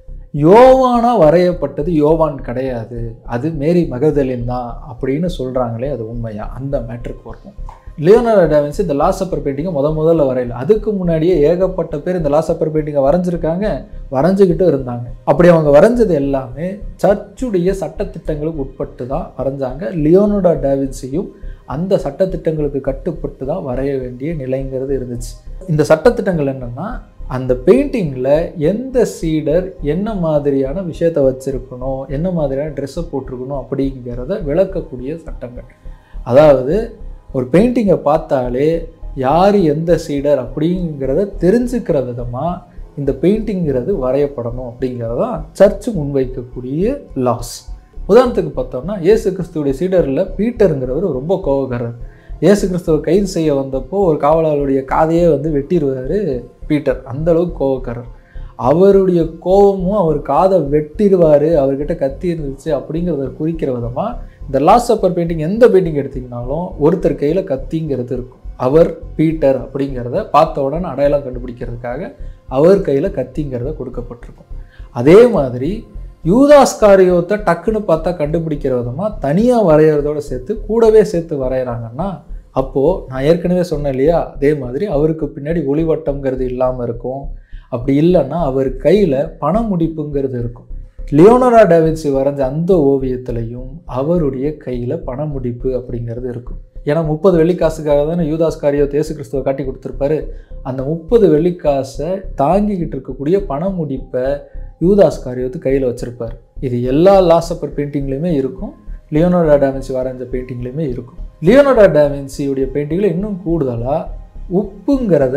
யோவானா வரையப்பட்டது யோவான் கிடையாது அது மேரி மகதலின் தான் அப்படின்னு சொல்கிறாங்களே அது உண்மையா அந்த மேட்ருக்கு வருவோம் லியோனார்டோ டாவின்சி இந்த லாஸ் அப்பர் பெயிண்டிங்கை முத முதல்ல வரையல அதுக்கு முன்னாடியே ஏகப்பட்ட பேர் இந்த லாஸ் அப்பர் பெயிண்டிங்கை வரைஞ்சிருக்காங்க வரைஞ்சிக்கிட்டு இருந்தாங்க அப்படி அவங்க வரைஞ்சது எல்லாமே சர்ச்சுடைய சட்டத்திட்டங்களுக்கு உட்பட்டு தான் வரைஞ்சாங்க லியோனோடா டாவின்சியும் அந்த சட்டத்திட்டங்களுக்கு கட்டுப்பட்டு தான் வரைய வேண்டிய நிலைங்கிறது இருந்துச்சு இந்த சட்டத்திட்டங்கள் என்னென்னா அந்த பெயிண்டிங்கில் எந்த சீடர் என்ன மாதிரியான விஷயத்தை வச்சுருக்கணும் என்ன மாதிரியான ட்ரெஸ்ஸை போட்டிருக்கணும் அப்படிங்கிறத விளக்கக்கூடிய சட்டங்கள் அதாவது ஒரு பெயிண்டிங்கை பார்த்தாலே யார் எந்த சீடர் அப்படிங்கிறத தெரிஞ்சுக்கிற விதமாக இந்த பெயிண்டிங்கிறது வரையப்படணும் அப்படிங்கிறதான் சர்ச்சு முன்வைக்கக்கூடிய லாஸ் உதாரணத்துக்கு பார்த்தோம்னா இயேசு கிறிஸ்துவுடைய சீடரில் பீட்டருங்கிறவர் ரொம்ப கோவக்காரர் இயேசு கிறிஸ்துவை கைது செய்ய வந்தப்போ ஒரு காவலாளருடைய காதையே வந்து வெட்டிடுவார் பீட்டர் அந்த அளவுக்கு கோவக்காரர் அவருடைய கோபமும் அவர் காதை வெட்டிடுவார் அவர்கிட்ட கத்தி இருந்துச்சு அப்படிங்கிறத குறிக்கிற விதமாக இந்த லாஸ்ட் அப்பர் பெயிண்டிங் எந்த பெயிண்டிங் எடுத்திங்கனாலும் ஒருத்தர் கையில் கத்திங்கிறது இருக்கும் அவர் பீட்டர் அப்படிங்கிறத பார்த்த உடனே அடையாளம் கண்டுபிடிக்கிறதுக்காக அவர் கையில் கத்திங்கிறத கொடுக்கப்பட்டிருக்கும் அதே மாதிரி யூதாஸ்காரியோத்தை டக்குன்னு பார்த்தா கண்டுபிடிக்கிற விதமாக தனியாக வரைகிறதோட சேர்த்து கூடவே சேர்த்து வரைகிறாங்கன்னா அப்போது நான் ஏற்கனவே சொன்னேன் இல்லையா அதே மாதிரி அவருக்கு பின்னாடி ஒளிவட்டம்ங்கிறது இல்லாமல் இருக்கும் அப்படி இல்லைன்னா அவர் கையில் பண முடிப்புங்கிறது இருக்கும் லியோனரா டாவின்சி வரைஞ்ச அந்த ஓவியத்திலையும் அவருடைய கையில் பண முடிப்பு அப்படிங்கிறது இருக்கும் ஏன்னா முப்பது வெள்ளிக்காசுக்காக தானே யூதாஸ் காரியோ தேசு கிறிஸ்துவை காட்டி கொடுத்துருப்பாரு அந்த முப்பது வெள்ளிக்காசை தாங்கிக்கிட்டு இருக்கக்கூடிய பண முடிப்பை யூதாஸ் காரியத்து கையில் வச்சுருப்பார் இது எல்லா லாசப்பர் பெயிண்டிங்லேயுமே இருக்கும் லியோனோடா டாவின்சி வரைஞ்ச பெயிண்டிங்லேயுமே இருக்கும் லியோனோடா டாவின்சியுடைய பெயிண்டிங்கில் இன்னும் கூடுதலாக உப்புங்கிறத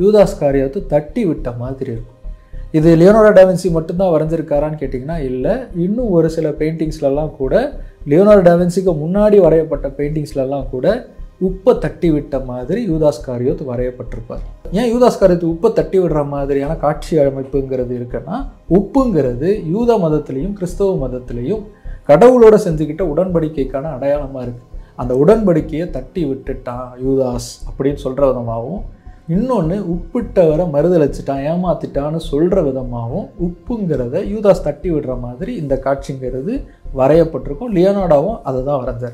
யூதாஸ் காரியத்தை தட்டி விட்ட மாதிரி இருக்கும் இது லியோனார்டோ டாவின்சி மட்டும்தான் வரைஞ்சிருக்காரான்னு கேட்டிங்கன்னா இல்லை இன்னும் ஒரு சில பெயிண்டிங்ஸ்லலாம் கூட லியோனார்டோ டாவின்சிக்கு முன்னாடி வரையப்பட்ட பெயிண்டிங்ஸ்லலாம் கூட உப்பை தட்டி விட்ட மாதிரி யூதாஸ் காரியோத் வரையப்பட்டிருப்பார் ஏன் யூதாஸ் காரியத்தை உப்பை தட்டி விடுற மாதிரியான காட்சி அமைப்புங்கிறது இருக்குன்னா உப்புங்கிறது யூத மதத்திலையும் கிறிஸ்தவ மதத்திலையும் கடவுளோட செஞ்சுக்கிட்ட உடன்படிக்கைக்கான அடையாளமாக இருக்குது அந்த உடன்படிக்கையை தட்டி விட்டுட்டான் யூதாஸ் அப்படின்னு சொல்கிற விதமாகவும் இன்னொன்று உப்பிட்டவரை மறுதளிச்சிட்டான் ஏமாத்திட்டான்னு சொல்கிற விதமாகவும் உப்புங்கிறத யூதாஸ் தட்டி விடுற மாதிரி இந்த காட்சிங்கிறது வரையப்பட்டிருக்கும் லியோனார்டோவும் அதை தான் வரைஞ்சார்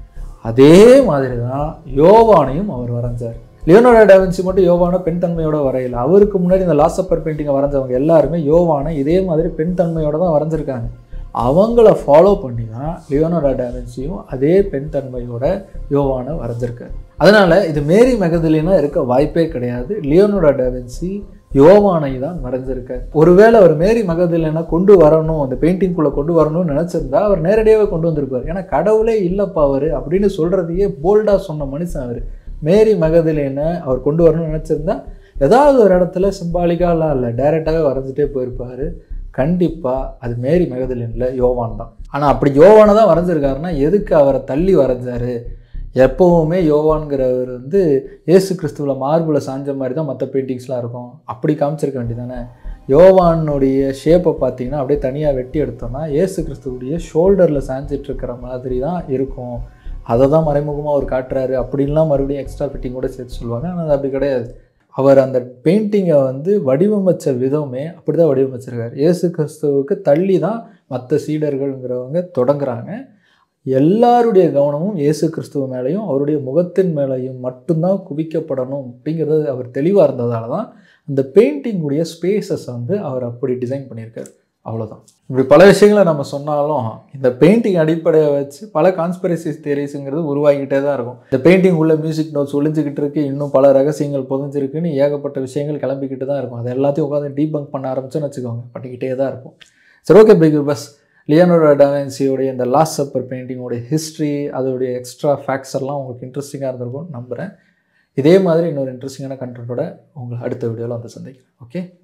அதே மாதிரி தான் யோவானையும் அவர் வரைஞ்சார் லியோனார்டோ டாவின்சி மட்டும் யோவானை பெண் தன்மையோட வரையல அவருக்கு முன்னாடி இந்த லாஸ் அப்பர் பெயிண்டிங்கை வரைஞ்சவங்க எல்லாருமே யோவானை இதே மாதிரி பெண் தன்மையோட தான் வரைஞ்சிருக்காங்க அவங்கள ஃபாலோ பண்ணி தான் லியோனார்டோ டாவின்சியும் அதே பெண் தன்மையோட யோவானை வரைஞ்சிருக்காரு அதனால இது மேரி மெகதலினா இருக்க வாய்ப்பே கிடையாது லியோனார்டோ டாவின்சி யோவானை தான் வரைஞ்சிருக்கார் ஒருவேளை அவர் மேரி மகதிலேனா கொண்டு வரணும் அந்த பெயிண்டிங்குள்ளே கொண்டு வரணும்னு நினச்சிருந்தா அவர் நேரடியாகவே கொண்டு வந்திருப்பார் ஏன்னா கடவுளே இல்லைப்பா அவர் அப்படின்னு சொல்கிறதையே போல்டாக சொன்ன மனுஷன் அவர் மேரி மகதிலேனை அவர் கொண்டு வரணும்னு நினச்சிருந்தா ஏதாவது ஒரு இடத்துல சிம்பாலிக்காலாம் இல்லை டைரெக்டாகவே வரைஞ்சிட்டே போயிருப்பார் கண்டிப்பாக அது மேரி மகதிலின்ல யோவான் தான் ஆனால் அப்படி யோவானை தான் வரைஞ்சிருக்காருன்னா எதுக்கு அவரை தள்ளி வரைஞ்சாரு எப்போவுமே யோவான்கிறவர் வந்து இயேசு கிறிஸ்துவில் மார்பில் சாஞ்ச மாதிரி தான் மற்ற பெயிண்டிங்ஸ்லாம் இருக்கும் அப்படி காமிச்சிருக்க வேண்டியதானே யோவானுடைய ஷேப்பை பார்த்தீங்கன்னா அப்படியே தனியாக வெட்டி எடுத்தோம்னா இயேசு கிறிஸ்துவுடைய ஷோல்டரில் சாஞ்சிட்டு இருக்கிற மாதிரி தான் இருக்கும் அதை தான் மறைமுகமாக அவர் காட்டுறாரு அப்படின்லாம் மறுபடியும் எக்ஸ்ட்ரா ஃபிட்டிங் கூட சேர்த்து சொல்லுவாங்க ஆனால் அது அப்படி கிடையாது அவர் அந்த பெயிண்டிங்கை வந்து வடிவமைச்ச விதமே அப்படி தான் வடிவமைச்சிருக்காரு இயேசு கிறிஸ்துவுக்கு தள்ளி தான் மற்ற சீடர்கள்ங்கிறவங்க தொடங்குறாங்க எல்லாருடைய கவனமும் இயேசு கிறிஸ்துவ மேலேயும் அவருடைய முகத்தின் மேலேயும் மட்டும்தான் குவிக்கப்படணும் அப்படிங்கிறது அவர் தெளிவாக இருந்ததால தான் அந்த பெயிண்டிங்குடைய ஸ்பேசஸ் வந்து அவர் அப்படி டிசைன் பண்ணியிருக்காரு அவ்வளோதான் இப்படி பல விஷயங்களை நம்ம சொன்னாலும் இந்த பெயிண்டிங் அடிப்படையை வச்சு பல கான்ஸ்பிரசி தியரிஸுங்கிறது உருவாகிக்கிட்டே தான் இருக்கும் இந்த பெயிண்டிங் உள்ள மியூசிக் நோட்ஸ் ஒளிஞ்சிக்கிட்டு இருக்கு இன்னும் பல ரகசியங்கள் புதஞ்சிருக்குன்னு ஏகப்பட்ட விஷயங்கள் கிளம்பிக்கிட்டு தான் இருக்கும் அது எல்லாத்தையும் உட்காந்து டீபங்க் பண்ண ஆரம்பிச்சோன்னு வச்சுக்கோங்க பண்ணிக்கிட்டே தான் இருக்கும் சரி ஓகே பிக் பஸ் லியோனோட டாவென்சியோடைய இந்த லாஸ்ட் சப்பர் பெயிண்டிங்கோடைய ஹிஸ்ட்ரி அதோடைய எக்ஸ்ட்ரா ஃபேக்ட்ஸ் எல்லாம் உங்களுக்கு இன்ட்ரெஸ்டிங்காக இருந்திருக்கும்னு நம்புகிறேன் இதே மாதிரி இன்னொரு இன்ட்ரெஸ்டிங்கான கண்டென்ட்டோட உங்களை அடுத்த வீடியோவில் வந்து சந்திக்கிறேன் ஓகே